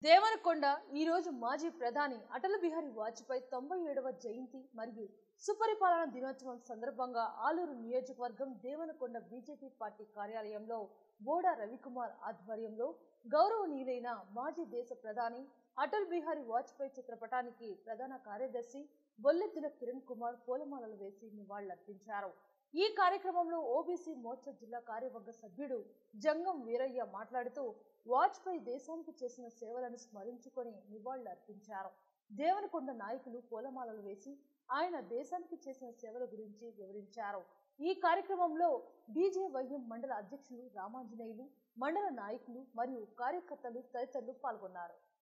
దేవరకొండ ఈ రోజు మాజీ ప్రధాని అటల్ బిహారీ వాజ్పేయి తొంభై ఏడవ జయంతి మరియు సుపరిపాలన దినోత్సవం సందర్భంగా ఆలూరు నియోజకవర్గం దేవనకొండ బీజేపీ పార్టీ కార్యాలయంలో బోడా రవికుమార్ ఆధ్వర్యంలో గౌరవనీయులైన మాజీ దేశ ప్రధాని అటల్ బిహారీ వాజ్పేయి చిత్రపటానికి ప్రధాన కార్యదర్శి బొల్లెద్దుల కిరణ్ కుమార్ పూలమాలలు వేసి నివాళులర్పించారు ఈ కార్యక్రమంలో ఓబీసీ మోర్చా జిల్లా కార్యవర్గ సభ్యుడు జంగం వీరయ్య మాట్లాడుతూ వాజ్పేయి దేశానికి చేసిన సేవలను స్మరించుకొని నివాళులర్పించారు దేవనకొండ నాయకులు పూలమాలలు వేసి ఆయన దేశానికి చేసిన సేవల గురించి వివరించారు ఈ కార్యక్రమంలో బీజేవైఎం మండల అధ్యక్షులు రామాంజనేయులు మండల నాయకులు మరియు కార్యకర్తలు తదితరులు పాల్గొన్నారు